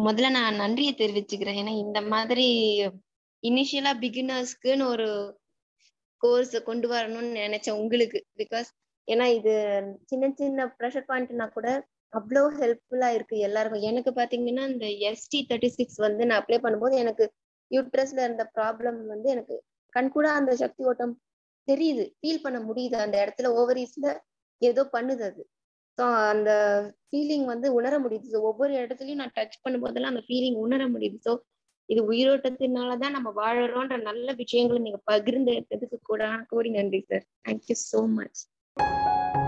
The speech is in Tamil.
முதல்ல நான் நன்றியை தெரிவிச்சுக்கிறேன் ஏன்னா இந்த மாதிரி இனிஷியலா பிகினர்ஸ்க்குன்னு ஒரு கோர்ஸ் கொண்டு வரணும்னு நினைச்சேன் உங்களுக்கு பிகாஸ் ஏன்னா இது சின்ன சின்ன ப்ரெஷர் பாயிண்ட்னா கூட அவ்வளோ ஹெல்ப்ஃபுல்லா இருக்கு எல்லாருக்கும் எனக்கு பாத்தீங்கன்னா இந்த எஸ்டி தேர்ட்டி சிக்ஸ் வந்து நான் அப்ளை பண்ணும்போது எனக்கு யூட்ரஸ்ல இருந்த ப்ராப்ளம் வந்து எனக்கு கண்கூட அந்த சக்தி ஓட்டம் தெரியுது ஃபீல் பண்ண முடியுது அந்த இடத்துல ஓவரீஸ்ல ஏதோ பண்ணுது அது ஸோ அந்த ஃபீலிங் வந்து உணர முடியுது ஸோ ஒவ்வொரு இடத்துலயும் நான் டச் பண்ணும்போதெல்லாம் அந்த ஃபீலிங் உணர முடியுது ஸோ இது உயிரோட்டத்தினாலதான் நம்ம வாழறோன்ற நல்ல விஷயங்களை நீங்க பகிர்ந்து எடுத்ததுக்கு கூட கோடி நன்றி சார் தேங்க்யூ ஸோ மச்